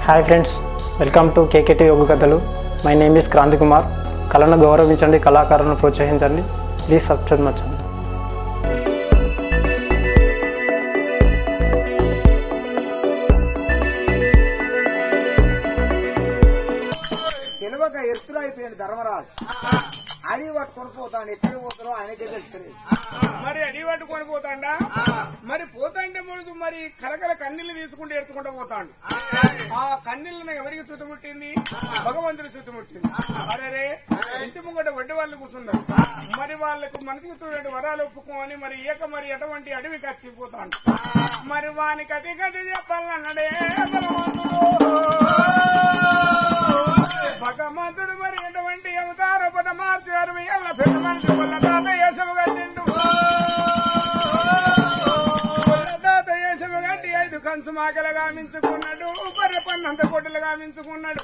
Hi friends welcome to KKT యోగ కథలు my name is Kranthi Kumar కళను గౌరవించండి కళాకారులను ప్రోత్సహించండి ప్లీజ్ సబ్స్క్రైబ్ మై ఛానల్ తెలివక ఎత్తులు అయిపోయింది ధర్మరాజు అడిగి పట్టుకొని పోతాడు ఎక్కడ పోతాడో ఆయనకే తెలుస్తుంది మరి అడి పట్టుకొని పోతాండా మరి పోతాంటే ముందు మరి కలకల కన్నీళ్లు తీసుకుంటూ ఎడుచుకుంటూ పోతాడు ఆ కన్నీళ్ళను ఎవరికి చుట్టుముట్టింది భగవంతుడు చుట్టుముట్టింది అరే ఇంటి ముంగట వడ్డీ వాళ్ళు కూర్చున్నారు మరి వాళ్ళకు మనసుకు చూడండి వరాలు ఒప్పుకోని మరి ఏక మరి ఎటువంటి అడవి కచ్చిపోతాడు మరి వాని కథ కథ చెప్పాలన్నాడే భగవంతుడు మరి ఎటువంటి అవతార పద మార్చారు ఎల్ల పెద్ద మనిషి వల్ల తాత యేసము కట్టిండు వల్ల తాత యేసము కట్టి ఐదు కంచు మాకలు గామించుకున్నాడు బర్రె పన్నంత కొట్టలు గామించుకున్నాడు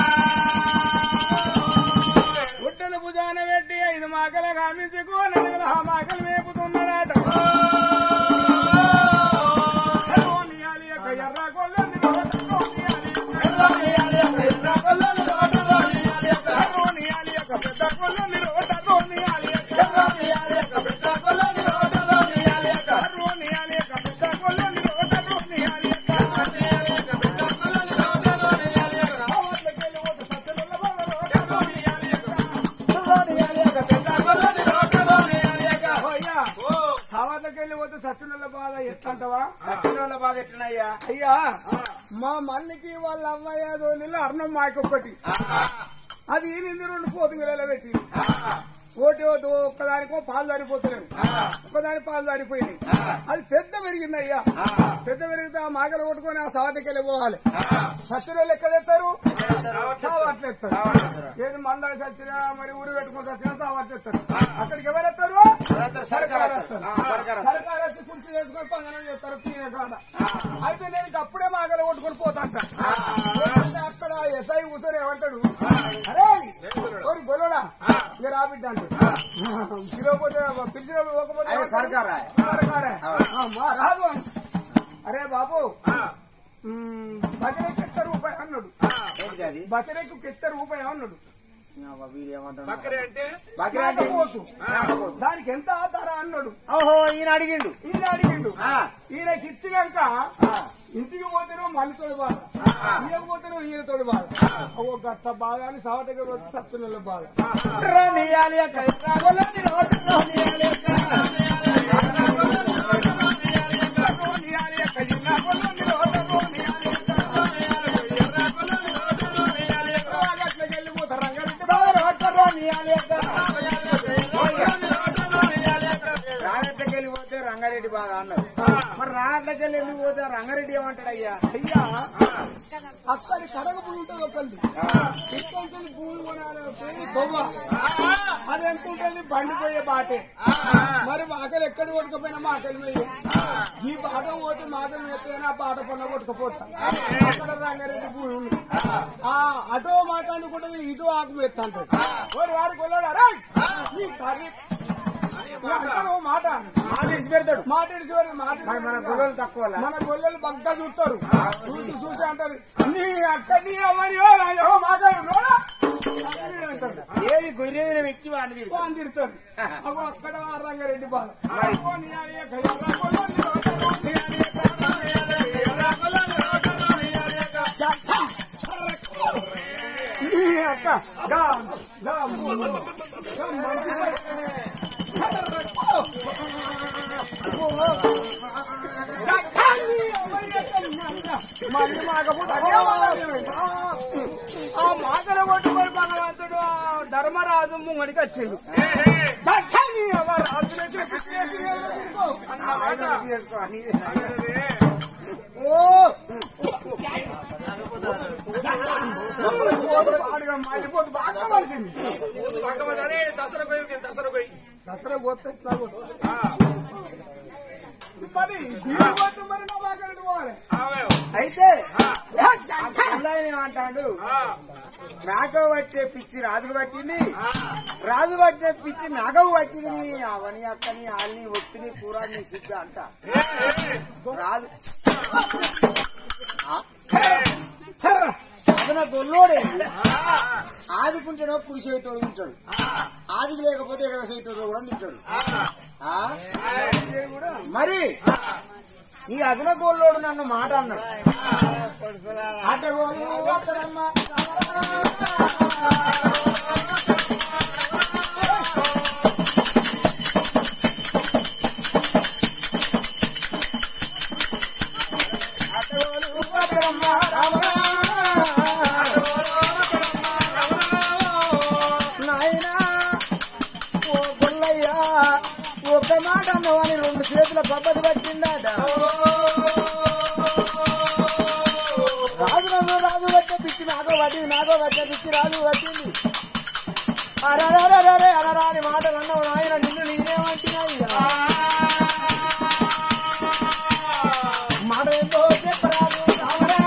గుడ్డలు భుజాన పెట్టి ఐదు మాకలు గామించుకోనడు ఆ మాకలు మేపుతున్నాడట రోనియాలి యొక్క ఎర్ర గొల్లని రోనియాలి యొక్క ఎర్ర గొల్లని రోనియాలి యొక్క రోనియాలి యొక్క పెద్ద గొల్లని రోట రోనియాలి యొక్క రోనియాలి యొక్క పెద్ద గొల్లని రోట రోనియాలి యొక్క రోనియాలి యొక్క పెద్ద గొల్లని రోట రోనియాలి యొక్క రోనియాలి యొక్క పెద్ద గొల్లని రోట రోనియాలి యొక్క రావట్లకెళ్ళి ఓటు సత్యముల బాల రోట రోనియాలి యొక్క రోనియాలి యొక్క పెద్ద గొల్లని రోట రోనియాలి యొక్క హోయ్యా కావాలకెళ్ళి పోతే సత్యనుల బాధ ఎట్లంటవా సత్యనోళ్ళ బాధ ఎట్లనయ్యా అయ్యా మా మల్లికి వాళ్ళ అమ్మాయి అదోనిలో అర్ణం మాకొక్కటి అది ఈనింది రెండు పోతుగల పెట్టి ఒకటి ఒకటి ఒక్కదానికో పాలు జారిపోతలేవు ఒక్కదాని పాలు జారిపోయినాయి అది పెద్ద పెరిగింది అయ్యా పెద్ద పెరిగితే ఆ మాగలు కొట్టుకొని ఆ సావటికి వెళ్ళి పోవాలి సత్యరాలు ఎక్కడ ఎత్తారు సావాట్లు ఎత్తారు ఏది మండ సచ్చినా మరి ఊరు పెట్టుకుని సచ్చినా సావాట్లు ఎత్తారు అక్కడికి ఎవరు ఎత్తారు సర్కారు వస్తారు. సర్కారు వచ్చి కుర్చీ చేసుకొని పంగనం చేస్తారు తీయ కాడ అయితే నేను ఇక అప్పుడే మాగలు కొట్టుకొని పోతాంట పోతుంటే అక్కడ ఎస్ఐ కూర్చొని ఏమంటాడు అరే ఓరి గొల్లడా ఇక రాబిడ్డ అంటాడు పిలవకపోతే పిలిచినప్పుడు పోకపోతే ఆయన సర్కారా? సర్కారే ఆ, మా రాదు అరే బాబు బతిరేకి ఎత్త రూపాయి అన్నాడు ఏంటి అది బతిరేకి ఎత్త రూపాయి అన్నాడు వీడు ఏమంటాడు బకరే అంటే బకరే అంటే పోతు దానికి ఎంత ధర అన్నాడు ఓహో ఈయన అడిగిండు ఈయన అడిగిండు ఆ. ఈయనకి ఇచ్చినాక ఇంటికి పోతేనో మళ్ళీతోడు బాధ ఇయ్యకపోతేనో ఈయనతోడు బాధ ఓ గట్ట బాధ అని సావటకి వచ్చి సత్తుల బాధ రోనియాలి అక్క, రాగోలని రోడ్డు రోనియాలి అక్క. రోనియాలి అక్క, ఇన్నాగోలని రోడ్డు రోనియాలి అక్క. రాగట్లకి వెళ్ళిపోతారు, రంగారెడ్డి బాధ రోడ్డు రోనియాలి అక్క. రాగట్లకి వెళ్ళిపోతే రంగారెడ్డి బాధ అన్నారు మరి రాగట్లకి వెళ్ళి వెళ్ళిపోతే రంగారెడ్డి ఏమంటాడు అయ్యా అయ్యా అక్కడి కడగ భూమి ఉంటుంది ఒకళ్ళు ఎంత ఉంటుంది భూమి కొనాలి భూమి తొవ్వ అది ఎంత ఉంటుంది బండి పోయే బాటే మరి ఆకలి ఎక్కడ కొట్టుకపోయినా మా ఆకలి మీద ఈ బాట పోతే మాకలి ఎత్తైనా ఆ బాట పన్న కొట్టుకుపోతా అక్కడ రంగారెడ్డి భూమి ఉంది ఆ అటో మాట అనుకుంటుంది ఇటో ఆకు ఎత్తా అంటాడు ఓరి వాడికి వెళ్ళాడు అరే ఈ కర్రీ అంటాడు ఓ మాట మాట ఇడిచి పెడతాడు మాట ఇడిచి వాడు మాట మరి మన ఇడిచి గొడవలు తక్కువ మన గొల్లలు బగ్గా చూస్తారు చూసి చూసి అంటారు నీ అక్క నీ అమ్మని ఓ రాజో మాట్లాడు నోడా అని అంటారు. ఏది గొర్రె వ్యక్తి వాడిని ఓ అని తిడతారు అగో అక్కడ ఆ రంగారెడ్డి బాధ అగో నీ అని అక్క, ఎర్ర గొల్లని రోడ్డు, నీ అని అక్క, నీ అని అక్క, ఎర్ర గొల్లని రోడ్డు, నీ అని అక్క. చట్టా, నీ అక్క, గా, గా, గా, మంచి మళ్ళీ మాకపోతే ఆ మాటలు కొట్టుకొని భగవంతుడు ఆ ధర్మరాజు ముంగడికి వచ్చిండు దక్కని అవ రాజులైతే పిచ్చేసి వేయలేదు. అన్న మాట. ఓ పాడుగా మాడిపోతు బాగా పలికింది దసరా పోతే ఇట్లా పోతే. మరి దీని పోతే మరి నా బాగా పోవాలి అయితే అలా ఏమంటాడు మేక పట్టే పిచ్చి రాజుకు పట్టింది రాజు పట్టే పిచ్చి మేకకు పట్టింది అవని అక్కని వాళ్ళని ఒత్తిని కూరాన్ని సిద్ధ అంట రాజు కర్ర అదన గొల్లోడే ఆదికుంటేనో కుడి చేయి తొలగించాడు ఆదికి లేకపోతే ఎడవ చేయి కూడా తింటాడు ఆ? మరి ఈ అదన గోల్లోడు నన్ను మాట అన్నాడు అడ్డగోలు అక్కడమ్మ. అడ్డగోలు అక్కడమ్మ రామ. నాయనా ఓ గొల్లయ్య ఒక్క మాట అన్నవాని రెండు చేతుల పబ్బది పట్టిందాట రాజు నన్ను రాజు పట్టే పిచ్చి నాకో పట్టింది నాకో పట్టే పిచ్చి రాజు పట్టింది అరే అనరాని మాటలు అన్నావు నాయన నిన్ను నేనేమంటున్నాయి మాట ఏంటో చెప్పరాదు రామరా.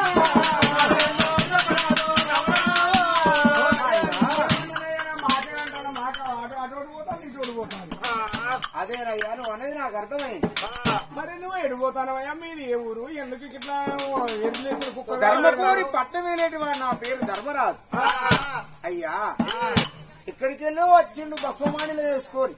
అదేనయ్యా నువ్వు అనేది నాకు అర్థమైంది మరి నువ్వు ఎడిపోతానవయ్యా మీది ఏ ఊరు ఎందుకు ఇట్లా ఎర్లేసిన కుక్క ధర్మపురి పట్టమేలేటి వాడు నా పేరు ధర్మరాజు అయ్యా ఇక్కడికి వెళ్ళి వచ్చిండు బస్వమానిలో వేసుకొని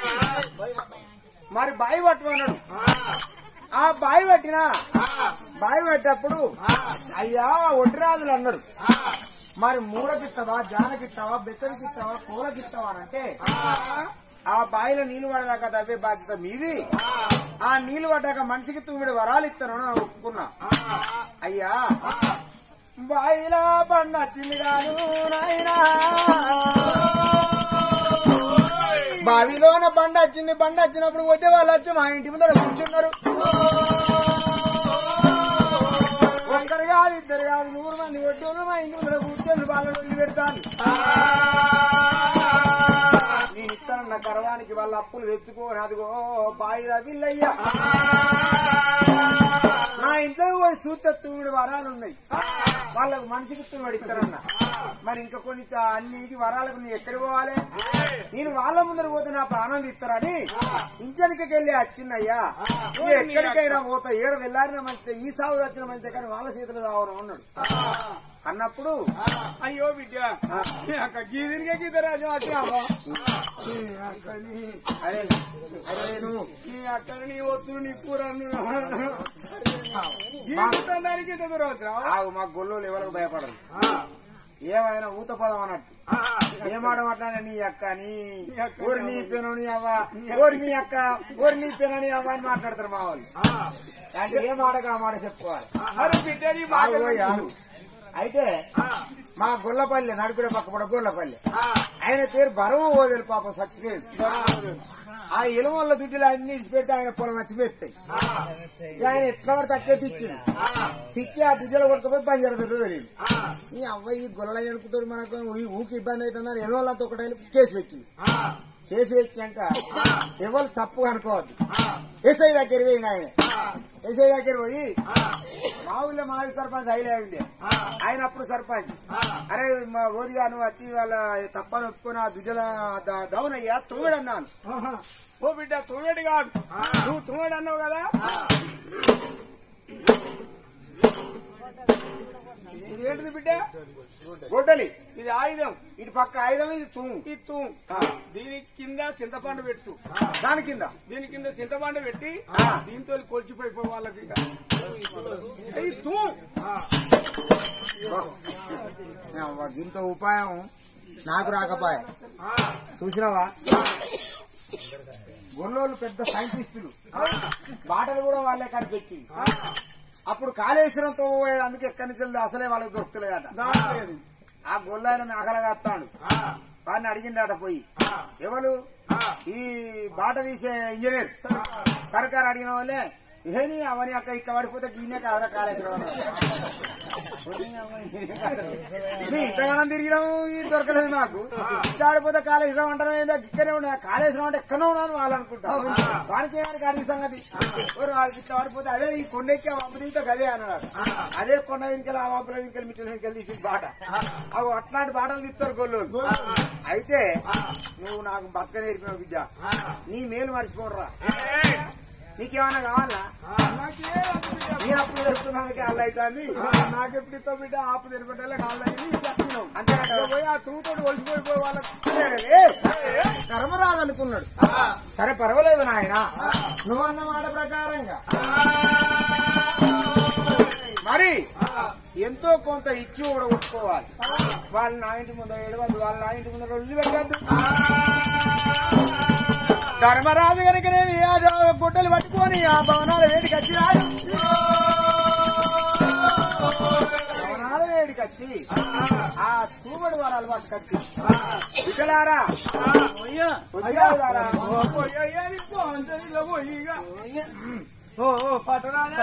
మరి బాయి పట్టమన్నాడు ఆ బాయి పట్టినా బాయి పట్టేటప్పుడు అయ్యా ఒడ్డిరాజులు అన్నారు మరి మూడకిస్తావా జానకిస్తావా బెత్తరికిస్తావా కూరకిస్తావా అని అంటే ఆ బావిలో నీళ్లు పడదాకా తవ్వే బాధ్యత మీది ఆ నీళ్లు పడ్డాక మనిషికి తూమిడి వరాలు ఇస్తాను అని ఒప్పుకున్నా అయ్యా బాయిలా బండ చిల్లిరాను నాయనా బావిలోన బండ వచ్చింది బండ వచ్చినప్పుడు కొట్టే వాళ్ళు వచ్చి మా ఇంటి ముందర కూర్చున్నారు ఒక్కరు కాదు ఇద్దరు కాదు నూరు మంది కొట్టేవాళ్ళు మా ఇంటి ముందర కూర్చొని వాళ్ళని వదిలి పెడతాను నేను ఇస్తానన్న కరవానికి వాళ్ళ అప్పులు తెచ్చుకోని అదిగో బాయిల విల్లయ్యా నా ఇంట్లో పోయి సూత తూమిడి వరాలు ఉన్నాయి వాళ్ళకు మనిషికి తూమిడి ఇస్తారన్న మరి ఇంకా కొన్ని త- అన్నిటి వరాలకు నీ ఎక్కడికి పోవాలి నేను వాళ్ళ ముందర పోతే నాకు ఆనందం ఇస్తారని ఇంచనికకి వెళ్ళి వచ్చిందయ్యా నువ్వు ఎక్కడికైనా పోతా ఏడ వెళ్ళారిన మంచిదే ఈ సాగు వచ్చిన మంచిదే కానీ వాళ్ళ చేతులు రావడం అన్నాడు అన్నప్పుడు అయ్యో బిడ్డ అక్క గీదినికే గీత రాజు వచ్చావా అరే అరే నువ్వు నీ అక్కడ నీ వద్దు నీ కూర గీతానికి ఇంత దూరం వచ్చావా ఆగు మా గొల్లోలు ఎవరికి భయపడరు ఏమైనా ఊత పదం అన్నట్టు ఏమాడమంటానే నీ అక్క నీ ఊరి నీ పెను నీ అవ్వ ఊరి నీ అక్క ఊరి నీ పెను నీ అవ్వ అని మాట్లాడతారు మా వాళ్ళు అంటే ఏ మాటగా ఆ మాట చెప్పుకోవాలి అరే బిడ్డ నీ ఆగు మాట పోయి ఆగు. అయితే మా గొల్లపల్లి నడుకుడే పక్క కూడా గొల్లపల్లి ఆయన పేరు బరవ ఓదలు పాపం చచ్చిపోయింది ఆ ఇలవల్ల దుడ్డులు అన్ని ఇచ్చిపెట్టి ఆయన పొలం చచ్చిపోతాయి ఆయన ఎట్లా పడితే అట్లే తిచ్చిండు తిచ్చి ఆ దుడ్డులు కొట్టుకుపోయి బంజారు దుడ్డు తెలియదు ఈ అవ్వ ఈ గొల్ల ఎనుకుతాడు మనకు ఈ ఊకి ఇబ్బంది అవుతుందని ఎలవల్లంతా ఒకటి కేసు పెట్టింది కేసు పెట్టినాక ఎవరు తప్పు అనుకోవద్దు ఎస్ఐ దగ్గర పోయింది ఆయన ఎస్ఐ దగ్గర పోయి మా ఊళ్ళో మాజీ సర్పంచ్ హైలే ఉండే ఆయన అప్పుడు సర్పంచ్ అరే మా ఓదిగా నువ్వు వచ్చి వాళ్ళ తప్పని ఒప్పుకొని ఆ దుడ్డల దౌన్ అయ్యా తోడన్నాను ఓ బిడ్డ తుమ్మేడు కాదు నువ్వు తుమ్మేడు అన్నావు కదా ఇది ఏంటిది బిడ్డ గొడ్డలి ఇది ఆయుధం ఇటు పక్క ఆయుధం ఇది తూ ఈ తూ దీని కింద చింతపండు పెట్టు దాని కింద దీని కింద చింతపండు పెట్టి ఆ. దీంతో కొలిచిపోయిపో వాళ్ళకి ఇక. ఈ తూ అవ్వ, ఇంత ఉపాయం నాకు రాకపాయ చూసినావా గొల్లోళ్ళు పెద్ద సైంటిస్టులు బాటలు కూడా వాళ్ళే కనిపెట్టి అప్పుడు కాళేశ్వరంతో పోయాడు అందుకే ఎక్కడి నుంచి వెళ్తే అసలే వాళ్ళకి దొరుకుతలేదట దాంట్లేదు ఆ గొల్లాయన మేకలుగా వస్తాడు వాడిని అడిగిండట పోయి ఎవరు ఈ బాట తీసే ఇంజనీర్ సర్కార్ అడిగిన వాళ్ళే ఏని అవని అక్క ఇట్లా పడిపోతే గీనే కాదరా కాళేశ్వరం అన్నాడు. నీ ఇంతగానం తిరిగినాము ఇది దొరకలేదు నాకు చాడిపోతే కాళేశ్వరం అంటారు ఏందో ఇక్కడే ఉన్నా కాళేశ్వరం అంటే ఎక్కడో ఉన్నాను వాళ్ళు అనుకుంటా వానికి ఏమైనా అడిగి సంగతి ఓరు వాళ్ళకి ఇట్లా పడిపోతే అదే ఈ కొండెక్కి ఆ వంపు దిగుతా గదే అన్నాడు అదే కొండ వెనుకలు ఆ వంపుల వెనుకలు మిట్టల వెనుకలు తీసి బాట అవి అట్లాంటి బాటలు తీస్తారు గొల్లు అయితే నువ్వు నాకు బతక నేర్పిన బిడ్డ నీ మేలు మర్చిపోడరా నీకేమన్నా కావాలా నాకే వద్దు బిడ్డ. నేను అప్పుడు దొరుకుతున్నందుకే అల్ల అవుతుంది నాకెప్పుడు ఇస్తావు బిడ్డ ఆపు తినబట్టాలే కాళ్ళని చెప్తున్నావు అంతేనంట పోయి ఆ తూతోటి ఒలిసిపోయి పోయి వాళ్ళకి ధర్మరాజు అనుకున్నాడు సరే పర్వాలేదు నాయన నువ్వు అన్న మాట ప్రకారంగా మరి ఎంతో కొంత ఇచ్చి కూడా కొట్టుకోవాలి వాళ్ళు నా ఇంటి ముందు ఏడవద్దు వాళ్ళు నా ఇంటి ముందు వదిలి పెట్టద్దు ధర్మరాజు కనుకనేమి అది ఆ గుడ్డలు పట్టుకొని ఆ భవనాల వేడికి వచ్చినాడు భవనాల వేడికి వచ్చి ఆ తూబడి వరాలు పట్టుకొచ్చి వికలారా ఉద్యోగారా ఓ ఓ పట్టరాజా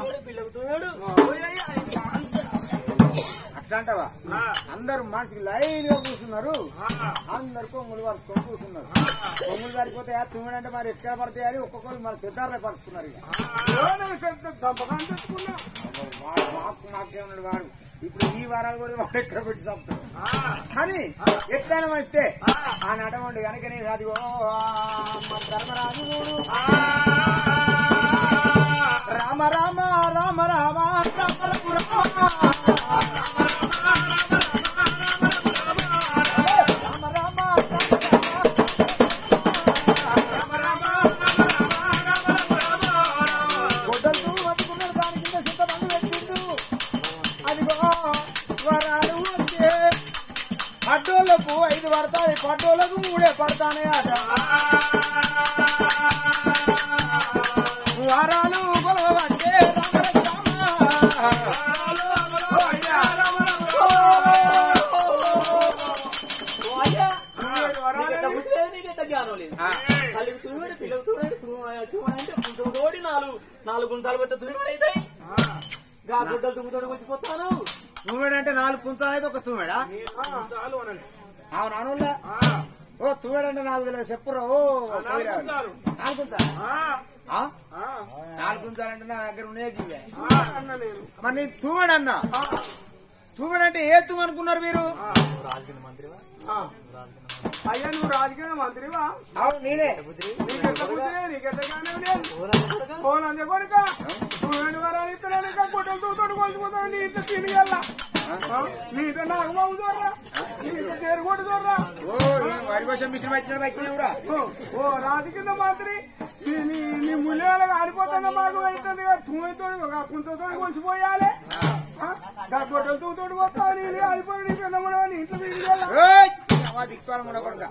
అట్లాంటవా అందరు మనిషికి లైన్ గా కూర్చున్నారు అందరు కొమ్ములు పరుచుకొని కూర్చున్నారు కొమ్ములు సరిపోతే తుమ్మిడంటే మరి ఎక్కడ పడతాయి అని ఒక్కొక్కరు మన సిద్ధార్థ పరుచుకున్నారు ఇక దంపకాన్ని తెచ్చుకున్నా వాడు మాకు మాకే ఉన్నాడు వాడు ఇప్పుడు ఈ వారాలు కూడా వాడు ఎక్కడ పెట్టి చంపుతాడు కానీ ఎట్లయినా వస్తే ఆ నడవండి కనుక నేను అది ఓ మా ధర్మరాజు రామ రామ రామ రామ రామ రామ రామ గొడ్డలు పట్టుకున్నాడు దాని కింద సిద్ధమంది పెట్టిండు అదిగో వరాలు వచ్చే పడ్డోళ్లకు ఐదు పడతాయి పడ్డోళ్లకు మూడే పడతానే అట వరాలు గొలవబట్టే నాలుగు గుంజాలు పెద్ద తుమ్మిడి అవుతాయి గా గుడ్డలు తుమ్ముతోడు వచ్చిపోతాను తుమ్మెడంటే నాలుగు కుంచాలు అయితే ఒక తుమ్మెడా చాలు అనండి అవును అనులే ఓ తుమ్మెడంటే నాలుగు వేల చెప్పురా ఓ పోయిరా. కుంచాలు. నాలుగు కుంచాలు ఆ, ఆ? ఆ, నాలుగు కుంచాలంటే నా దగ్గర ఉన్నాయి ఇవే. ఆ అన్న నేను మరి నేను తుమ్మెడన్నా తుమ్మెడంటే ఏ తుమ్ము అనుకున్నారు మీరు ఆ. అయ్యా నువ్వు రాజకీయ మంత్రివా అవును నేనే నీకెంత బుద్ధి నీకెంత జ్ఞానం లేదు ఫోన్ అందే కొడుక నువ్వు రెండు వారాలు ఇస్తున్నాను ఇంకా గుడ్డలు తూతోడు కొలిసిపోతావు నీ ఇంత తిరిగెళ్ళ నీతో నాకు బాబు చూడరా నీతో చేరుకోడు చూడరా ఓ ఈ వరి వర్షం మిషన్ పట్టినాడు పట్టినవురా ఓ, ఓ రాజకీయ మంత్రి నీ నీ నీ ముల్యాలకు ఆడిపోతున్న మాకు అవుతుంది తూమితో కుంచతో కొలిసిపోయాలి గొడ్డలు తూతోడు వస్తావు నీ ఆడిపోయి నీ పిల్లమని నీ ఇంట్లో తిరిగెళ్ళ ఏయ్! అమ్మా దిక్పాల ముడ కొడుక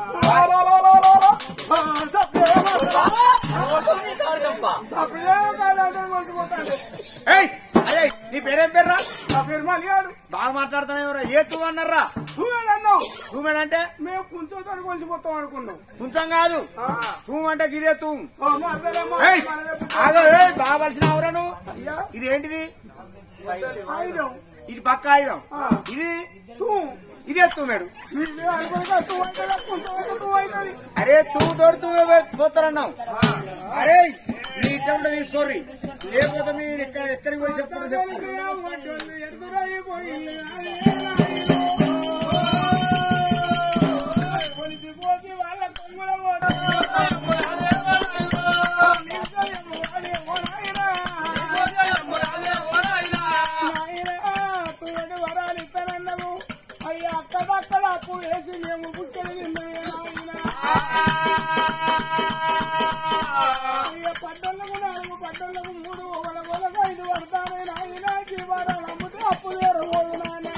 ఏయ్ అరే నీ పేరేం పేర్రా బాగా మాట్లాడుతానే ఎవరా ఏ తూ అన్నారా తూమేడంటే మేము కొంచెం కొలిసిపోతాం అనుకున్నాం కొంచెం కాదు ఆ, తూ అంటే గిదే తూ ఆ, మా అత్తలేమో ఏయ్ ఆగో ఏయ్ బాగా పలిసిన ఎవరా నువ్వు ఇది ఏంటిది ఆయుధం ఇది పక్క ఆయుధం ఇది తూ ఇదే తూమేడు వీళ్ళు అనుకుని తూ అంటే కొంచెం తూ అవుతుంది అరే తూ తోడు తూ పోతారన్నావు అరే నీ ఇట్లా తీసుకోర్రి లేకపోతే మీరు ఇక్కడ ఎక్కడికి పోయి చెప్తారో చెప్పు అయ్యా అక్కడక్కడ అప్పు వేసి మేము బుక్కలు పట్టణకు నాలుగు పట్టణకు మూడు ఒకల కొలక ఐదు పడతానే నాయన జీవారాలు అమ్ముతే అప్పు చేరబోదు నాయనా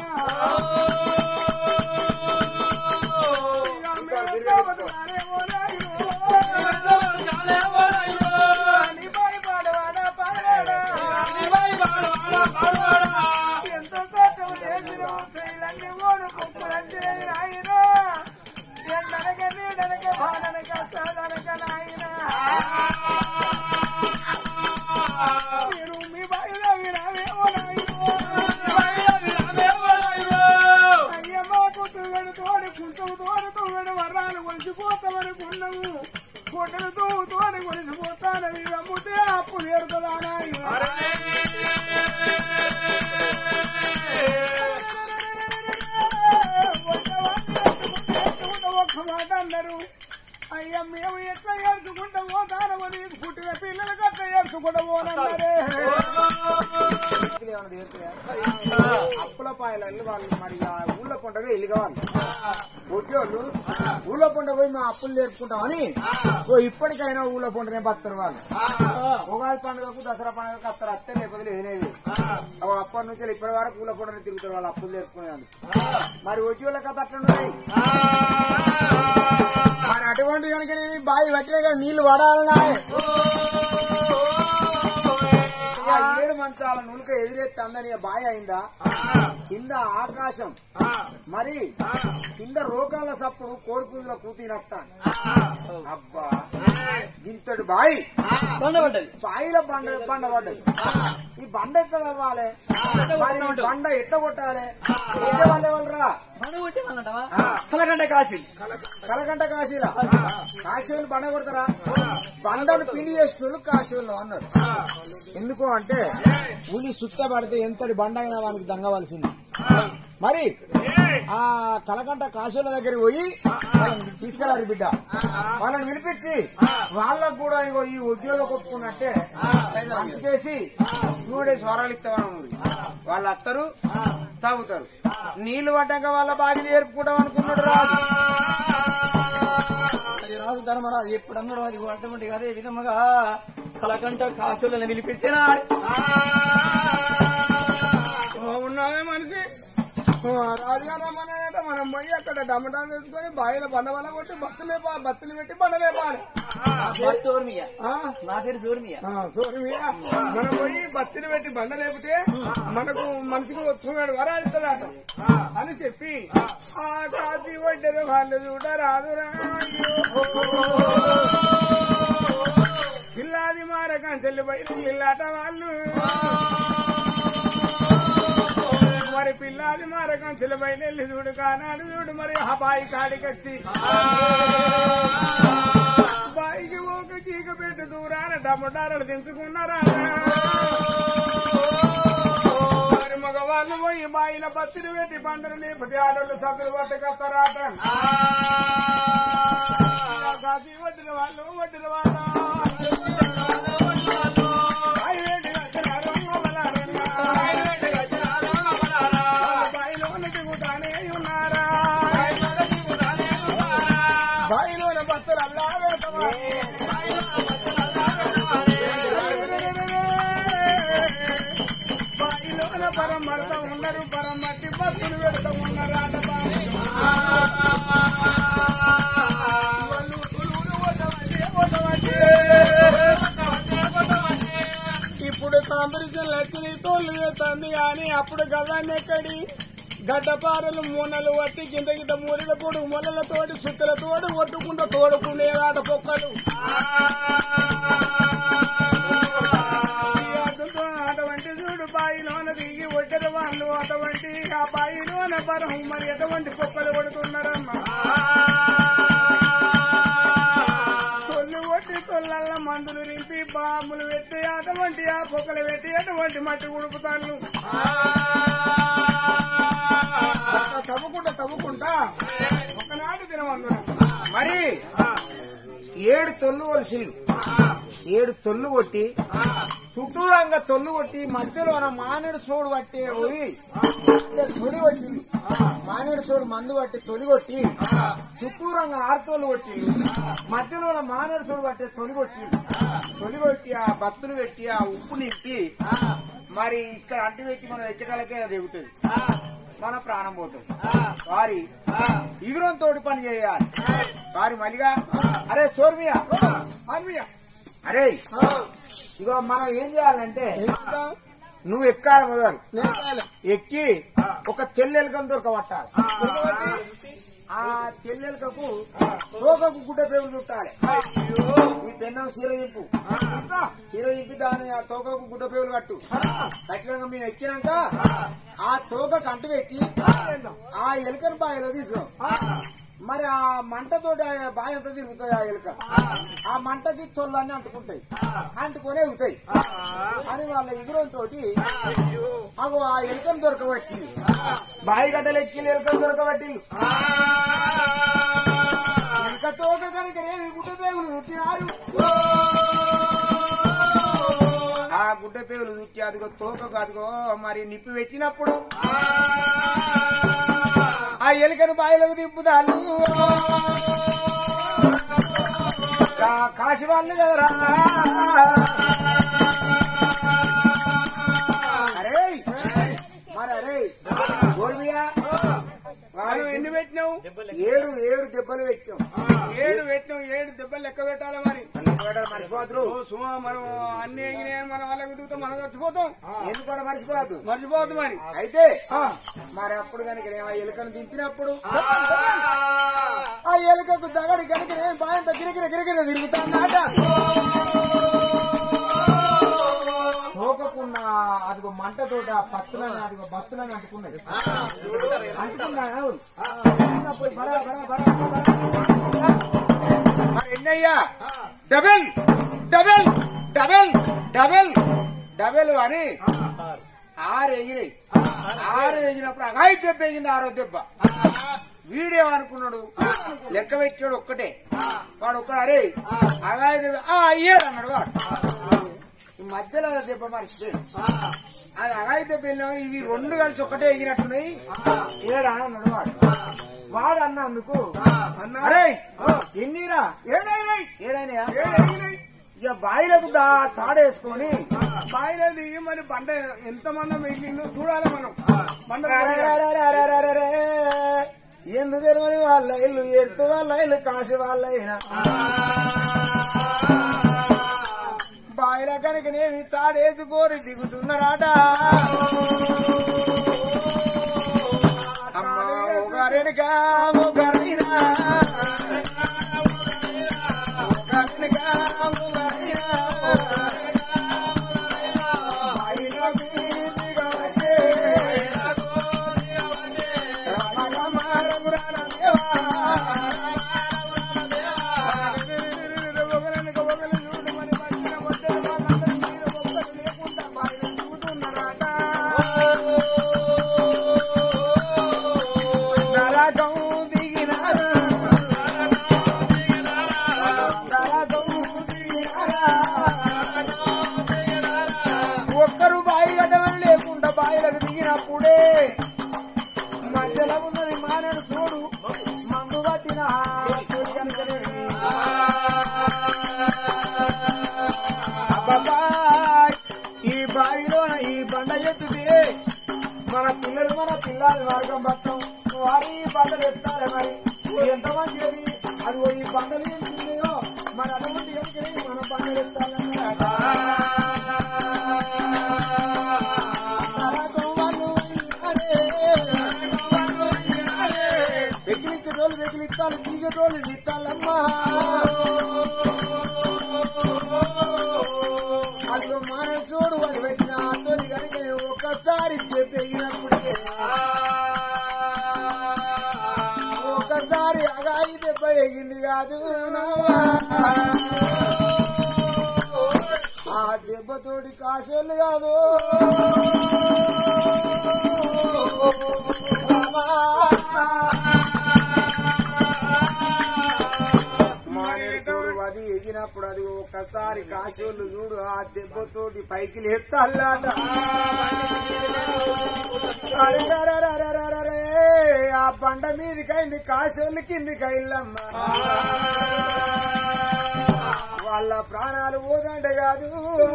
ఎంత పాయలు వాళ్ళు మరి ఆ ఊళ్ళో పండుగ వెళ్ళిగా వాళ్ళు ఒడ్డోళ్ళు ఊళ్ళో పండుగ పోయి మా అప్పులు నేర్చుకుంటామని ఓ ఇప్పటికైనా ఊళ్ళో పండుగనే బతారు వాళ్ళు ఉగాది పండుగకు దసరా పండుగకు అత్తరు అత్తే లేకపోతే లేదు అప్పటి నుంచి ఇప్పటి వరకు ఊళ్ళో పండుగ తిరుగుతారు వాళ్ళు అప్పులు నేర్చుకునేందుకు మరి ఒడ్డోళ్ళ కథ అట్లున్నాయి మరి అటువంటి కనుక నేను బావి పట్టిన కానీ నీళ్లు పడాలన్నా ఆ ఏడు మంచాల నులుక ఎదురెత్తి అందని బావి అయిందా కింద ఆకాశం మరి కింద రోకాల సప్పుడు కోడిపుంజుల కూతినత్తాను అబ్బా గింతడు బాయి బండ పడ్డది బాయిల బండ బండ పడ్డది ఈ బండ ఎట్లా తవ్వాలి మరి ఈ బండ ఎట్లా కొట్టాలి ఎట్లా వాళ్ళ వాళ్ళరా బండ కొట్టేమన్నటవా కలగంట కాసి కలగంట కాశీలా కాశీలు బండ కొడతారా బండను పిండి చేస్తున్నారు కాశీలు అన్నారు ఎందుకు అంటే ఉలి సుత్త పడితే ఎంతటి బండ అయినా వానికి దంగవలసింది మరి ఆ కలకంట కాశీల దగ్గరికి పోయి వాళ్ళని తీసుకెళ్ళాలి బిడ్డ వాళ్ళని వినిపించి వాళ్ళకు కూడా ఇగో ఈ ఉద్యోగం కొట్టుకున్నట్టే చేసి నూడే స్వరాలు ఇస్తామని ఉంది వాళ్ళు అత్తరు తాగుతారు నీళ్లు పడ్డాక వాళ్ళ బాగిలు ఏర్పుకుంటాం అనుకున్నాడు రాజు అది రాజు ధర్మరాజు ఎప్పుడన్నాడు అది అటువంటి అదే విధముగా కలకంట కాసులను పిలిపించినాడు ఉన్నదే మనిషి రాజుగారు మనట మనం పోయి అక్కడ డమ్మటాన్ని తెచ్చుకొని బావిలో బండ వల్ల కొట్టి బత్తులే పా బత్తులు పెట్టి బండలే పాలి నా పేరు సోర్మియా ఆ, నా పేరు సోర్మియా ఆ, సోని మీద మనం పోయి బత్తిని పెట్టి బండ లేపితే మనకు మనిషికి వస్తున్నాడు వరాడుతుందట అని చెప్పి ఆ కాసి వడ్డరు వాళ్ళు చూడ రాదురా పిల్లాది మారకం చెల్లి బయట ఇల్లాట వాళ్ళు మరి పిల్లాది మారకం చెల్లి బయట వెళ్ళి చూడు కానాడు చూడు మరి ఆ బాయి కాడికి వచ్చి బాయికి ఒక చీక పెట్టి దూరాన టమోటాలు దించుకున్నారా మరి మగవాళ్ళు పోయి బాయిల పత్తిని పెట్టి పంటలు లేపటి ఆడలు సభ్యులు పట్టుకొస్తారాట కాసి వడ్డిన వాళ్ళు వడ్డిన వాళ్ళు బాయి వేడి వచ్చినారు అమలారంగా. బాయిలో దిగుతానే ఉన్నారా బాయిలోన బస్సులు అల్లా బాయిలోన పరం పడతా ఉన్నారు పరం మట్టి బస్సులు పెడతా ఉన్నారు ఆట ఇప్పుడు కాంపిటీషన్ లక్ష్మి తోళ్ళు వేస్తుంది కానీ అప్పుడు గదాన్ని ఎక్కడి గడ్డపారలు మూనలు వట్టి కింద కింద మూలిల పొడు మొలలతోటి సుత్తలతోటి ఒట్టుకుంటూ తోడుకుండే ఆట పొక్కలు ఈ ఆటతో అటువంటి చూడు బాయిలోన దిగి ఒడ్డర వాళ్ళు అటువంటి ఆ బాయిలోన పరం మరి ఎటువంటి పొక్కలు కొడుతున్నారమ్మా తొల్లు కొట్టి తొల్లల్ల మందులు నింపి బాంబులు పెట్టి అటువంటి ఆ పొక్కలు పెట్టి అటువంటి మట్టి ఉడుపుతాను తవ్వుకుంటా తవ్వుకుంటా ఒకనాడు తినమందున మరి ఏడు తొల్లు వలసిలు ఏడు తొల్లు కొట్టి చుట్టూరంగా తొల్లు కొట్టి మధ్యలోన మానేడు సోడు పట్టి పోయి అంటే తొలి కొట్టింది మానేడు సోడు మందు పట్టి తొలి కొట్టి చుట్టూరంగా ఆరు తొలి కొట్టిండు మధ్యలోన మానేడు సోడు పట్టి తొలి కొట్టిండు తొలి కొట్టి ఆ బత్తులు పెట్టి ఆ ఉప్పు నింపి మరి ఇక్కడ అంటి పెట్టి మనం ఎక్కడాలకే అది ఎగుతుంది మన ప్రాణం పోతుంది వారి ఇగురం తోటి పని చేయాలి వారి మలిగా అరే సోర్మియా అన్వియా అరే ఇగో మనం ఏం చేయాలంటే నువ్వు ఎక్కాలి మొదలు ఎక్కి ఒక తెల్లెలకం దొరకబట్టాలి ఆ తెల్లెలకకు తోకకు గుడ్డ పేరు చుట్టాలి ఈ పెన్నం సీర దింపు సీర దింపి దాని ఆ తోకకు గుడ్డ పేరు కట్టు కట్టినాక మేము ఎక్కినాక ఆ తోకకు అంటు పెట్టి ఆ ఎలుకను బాయిలో తీసుకో మరి ఆ మంటతోటి ఆ బావి అంతా తిరుగుతుంది ఆ ఎలుక ఆ మంటకి తొల్లన్నీ అంటుకుంటాయి అంటుకొని ఎగుతాయి అని వాళ్ళ ఇగురం తోటి అగో ఆ ఎలుకను దొరకబట్టి బావి గడ్డలు ఎక్కి ఎలుకను దొరకబట్టి ఎలుక తోక కనుక ఏమి గుడ్డ పేగులు చుట్టినారు ఆ గుడ్డ పేగులు చుట్టి అదిగో అదిగో తోకకు అదిగో మరి నిప్పి పెట్టినప్పుడు ఆ ఎలుకను బాయిలోకి దింపుతాను కా- కాశీ వాళ్ళు కదరా అరే మరి అరే గోర్మియా మనం ఎన్ని పెట్టినావు ఏడు ఏడు దెబ్బలు పెట్టాం ఏడు పెట్టినావు ఏడు దెబ్బలు లెక్క పెట్టాలి మరి మర్చిపోతురు ఓ సుమా మనం అన్ని ఎగినాయి మన వాళ్ళకి దిగుతాం మనం చచ్చిపోతాం ఎందుకు కూడా మర్చిపోదు మర్చిపోవద్దు మరి అయితే మరి అప్పుడు కనుక నేను ఆ ఎలుకను దింపినప్పుడు ఆ ఎలుకకు దగడి కనుక నేను బాయంత గిరిగిర గిరిగిర తిరుగుతాన్నట తోకకున్న అదిగో మంటతోటి ఆ పత్తులని అదిగో బత్తులని అంటుకున్నది అంటుకున్నా అవును. పోయి బరా, బరా, బరా, బరా. మరి ఎన్నయ్యా double double double double double అని ఆరు ఎగినాయి ఆరు ఎగినప్పుడు అగాయి దెబ్బ ఎగింది ఆరో దెబ్బ వీడేమనుకున్నాడు లెక్క పెట్టాడు ఒక్కటే వాడు ఒక్కడ అరే అగాయి దెబ్బ ఆ, అయ్యాడు అన్నాడు వాడు ఈ మధ్యలో దెబ్బ మర్చిపోయాడు అది అగాయి దెబ్బ వెళ్ళినా ఇవి రెండు కలిసి ఒక్కటే ఎగినట్టున్నాయి ఏడా అన్నాడు వాడు వాడు అన్నందుకు అరే ఎన్నిరా ఏడైనాయి ఏడైనాయా ఏడైనాయి ఇక బాయిలకు దా తాడేసుకొని బాయిలో దిగి మరి బండ ఎంత మంది మిగిలిందో చూడాలి మనం బండ అరెరెరెరెరెరెరెరె. ఎందు తెలియని వాళ్ళ ఇల్లు ఎత్తు వాళ్ళ ఇల్లు కాసి వాళ్ళ అయినా బాయిల కనుకనేమి తాడేసుకోరి దిగుతున్నారాట అమ్మ ఒకరినికా ఒకరినా ఒకరినికా ఒకరినా బాయిలో దిగవచ్చే. రామ రామ రఘురామ దేవా. నరకం దిగినారు. నరకం దిగినారా. ఒక్కరు బాయి కట్టమని లేకుండా బాయిలకు దిగినప్పుడే మధ్యలో ఉన్నది మానడు చూడు మందు పట్టిన తొలి కనుకనేమి. అబ్బబ్బాయ్, ఈ బావిలోన ఈ బండ ఎత్తుతే మన పిల్లలు మన పిల్లల మార్గం పట్టం వారి ఈ బండలు ఎత్తాలి మరి ఎంత మంచిది అది ఈ బండలు ఏం తిన్నాయో మరి అటువంటి ఎత్తుకుని మన బండలు ఎత్తాలన్నమాట వెకిలిచ్చేటోళ్ళు వెకిలిత్తాలు తీసేటోళ్ళు తీస్తాలమ్మా అదిగో మన చూడు అది పెట్టిన తొలి కనుక ఒక్కసారి పెరిగినప్పుడే ఒక్కసారి అగాయి దెబ్బ ఎగింది కాదు నావా. ఆ దెబ్బతోటి కాశోళ్ళు కాదు మానేసుడు అది ఎగినప్పుడు అది ఒక్కసారి కాశోళ్ళు చూడు ఆ దెబ్బతోటి పైకి లేస్తాళ్ళాట అరెరెరెరెరెరెరె, ఆ బండ మీదికైంది కాశోళ్ళు కిందికి ఇల్లమ్మ వాళ్ళ ప్రాణాలు పోదంటే కాదు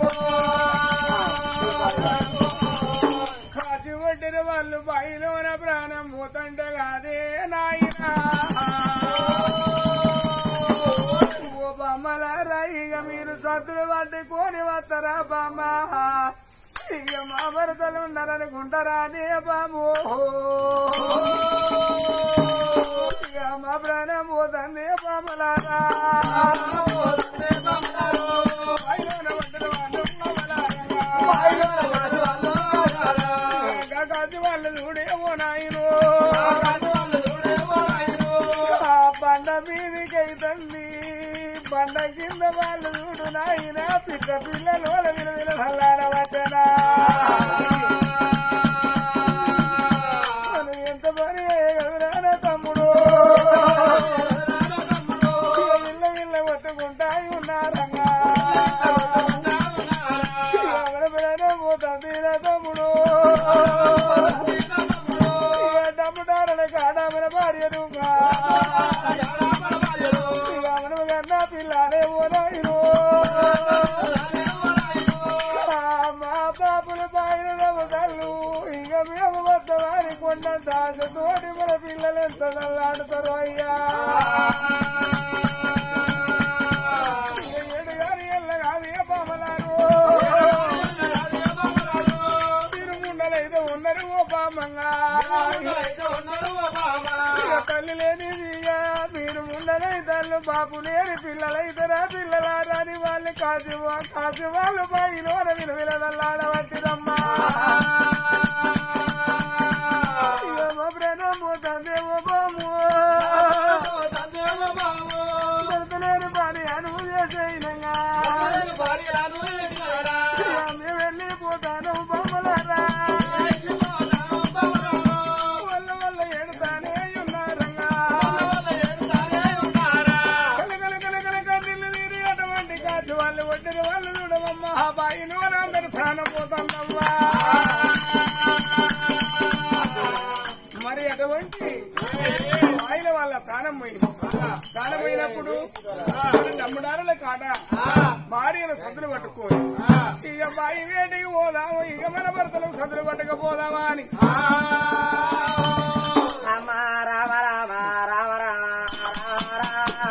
కాచి కొట్టిన వాళ్ళు బాయిలోన ప్రాణం పోతంటే కాదే నాయనా ఓ బొమ్మలారా ఇక మీరు సత్తులు పట్టుకొని వస్తారా బామ్మ ఇక మా భర్తలు ఉన్నారనుకుంటారా అదే బాబు ఇక మా ప్రాణం పోతుంది బామ్మలారా బాయిలోన పట్టిన వాళ్ళు బామ్మలారా. ఇంకా కాచి వాళ్ళు చూడేమో నాయను ఆ బండ మీదికైతుంది బండ కింద వాళ్ళు చూడు నాయన పిట్ట పిల్లలు వాళ్ళ విలువల చల్లారవచ్చనా మనం ఎంత పని చేయగలరా తమ్ముడు విల్ల విల్ల కొట్టుకుంటా ఉన్నారంగా ఎవరి పిల్లనే పోతుంది భార్యనుగా గమనం కన్నా పిల్లనే ఓనాయిను మా పాపులు తాగిన నమ్మకాలు ఇక మేము వద్దవారి కొండంత ఆశతోటి మన పిల్లలు ఎంత నల్లాడుతారు అయ్యా ఇక ఏడు గారి ఎల్ల కాదు ఏ పామలారు తిరుగుండలైతే ఉన్నరు ఓ పామంగా ఇక తల్లి లేని మీరు ఉండలై తల్లు బాపు లేని పిల్లలైతేనా పిల్లలారని వాళ్ళు కాసి కాసి వాళ్ళు పైన విలువిల నల్లాడవట్టిదమ్మా ఇక ప్రణము తందేమో బాము భర్తలేని పని అనువు చేసేయినంగా మేము వెళ్ళిపోతాను బొమ్మలారా వల్ల వల్ల ఏడుతానే ఉన్నారంగా కలకల కలకల కన్నీళ్ళు నీరు అటువంటి కాదు వాళ్ళు ఒడ్డిన వాళ్ళు చూడవమ్మా ఆ బాయిలో అందరి ప్రాణం పోతుందమ్మా మరి అటువంటి బాయిల వాళ్ళ ప్రాణం పోయింది ప్రాణం పోయినప్పుడు నమ్ముడారుల కాడ భార్యను సదులు పట్టుకోని ఇక బాయి వేటికి పోదాము ఇక మన భర్తలకు సదులు పట్టకపోదామా అని రామ రామ రామ రామ రామ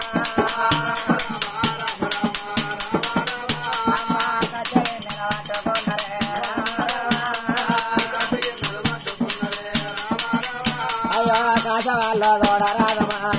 అయ్యో ఆకాశ వాళ్ళు దూడ రాదమా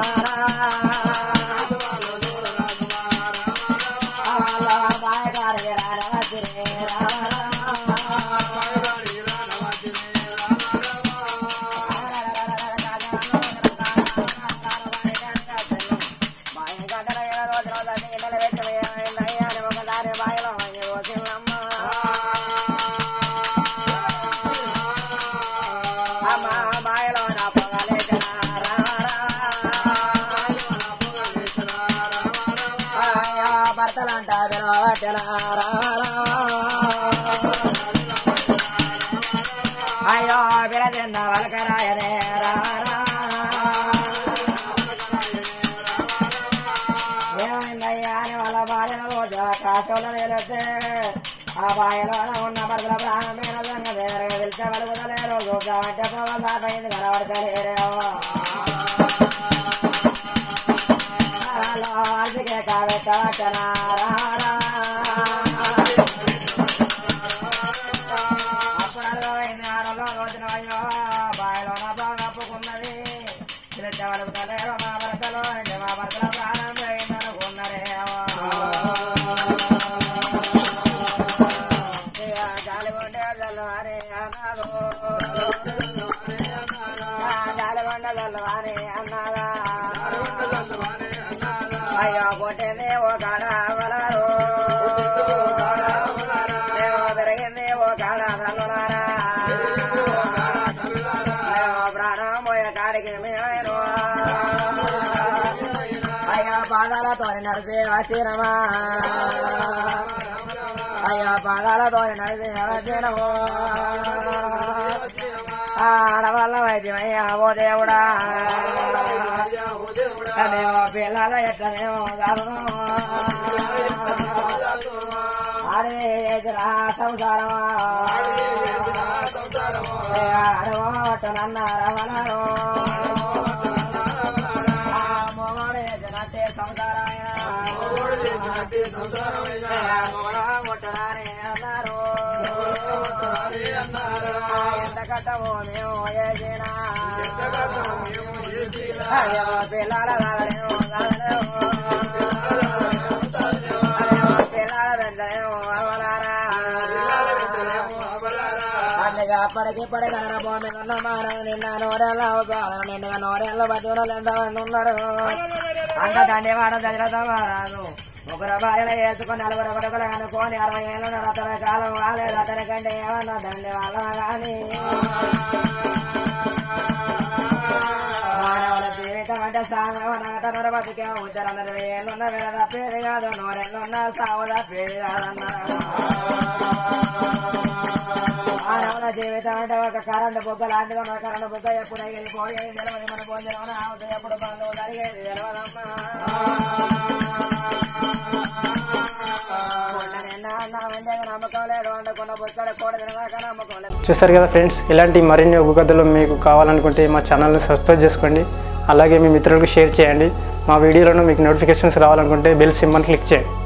అమ్మ బాయలో నా పొగలేటనా అయ్యో భర్తలంట విలువట్టెనా అయ్యో బిరదిన్న వలకరాయనే ఏమైందయ్యా అని వాళ్ళ భార్యను రోజు కాశంలో నిలిస్తే ఆ బాయలో ఉన్న భర్తల ప్రాణమైన సంగతి పిలిచే వలుగుతలేరు చూద్దామంటే పోవం దాటైంది కనబడతలేరేమో లాజికే కాబెట్టవచ్చనారా అప్పుడు అర్థమైంది ఆడలో రోజున అయ్యో బాయిలో నా బాగా కప్పుకున్నది పిలిచవలుగుతలేరు మా భర్తలో అంటే మా భర్తల ప్రాణం పోయిందనుకున్నారేమో ఇక గాలి కొంటే జల్లువారి అన్నాడు గాలి కొండ జల్లువారి అన్నాదా అయ్యో కొట్టింది ఓ కాడ వలరు ఏవో పెరిగింది ఓ కాడ తల్లులారా అయ్యో ప్రాణం పోయే కాడికి మేము అయ్యో పాదాలతో నడిచి వచ్చినమా అయ్యో పాదాలతో నడిచి వచ్చినము ఆడవాళ్ళ వైద్యమయ్యా ఓ దేవుడా మేము పిల్లల ఎట్లనేమో అరే ఎదురా సంసారమా ఆడవాట నన్నారమణను మొగడు ఎదురంటే సంసారమైన ముట్టరాని అన్నారు ఎంత కట్టమో మేము చేసినా అయ్యో పిల్లల కాదలేమో కాదలేమో అయ్యో పిల్లల పెద్దలేమో అవలారా అందుకే అప్పటికిప్పటి కన్నా భూమి ఉన్న మానవ నిన్న నూరెళ్ళ అవుతారు నిన్నగా నూరెళ్ళు బతుకులు ఎంతమంది ఉన్నారు అంత దండి వాడ దశరథ మహారాజు ముగ్గురు భార్యలు వేసుకుని నలుగురు కొడుకులు అనుకోని అరవై ఏళ్ళు అతని కాలం కాలేదు అతని కంటే ఏమన్నా దండి వాళ్ళ కానీ మానవుల జీవితం అంటే సాగవనగతనరు బతికే ఉద్దరు అన్నది వేలున్న వేల తప్పేది కాదు నూరెళ్ళున్న సాగు తప్పేది కాదన్నారు మానవుల జీవితం అంటే ఒక కరెంట్ బొగ్గ లాంటిది మన కరెంట్ బొగ్గ ఎప్పుడు వెళ్ళిపోయేది తెలియదు మన భోజనం అవుతుంది ఎప్పుడు బంధువు జరిగేది తెలియదమ్మా మొన్న నిన్న అన్నామంటే నమ్మకం లేదు వండుకున్న బుక్కలు కూడా తినదాకా నమ్మకం లేదు చూసారు కదా ఫ్రెండ్స్ ఇలాంటి మరిన్ని ఒగ్గు కథలు మీకు కావాలనుకుంటే మా ఛానల్ని సబ్స్క్రైబ్ చేసుకోండి అలాగే మీ మిత్రులకు షేర్ చేయండి మా వీడియోలను మీకు నోటిఫికేషన్స్ రావాలనుకుంటే బెల్ సింబల్ క్లిక్ చేయండి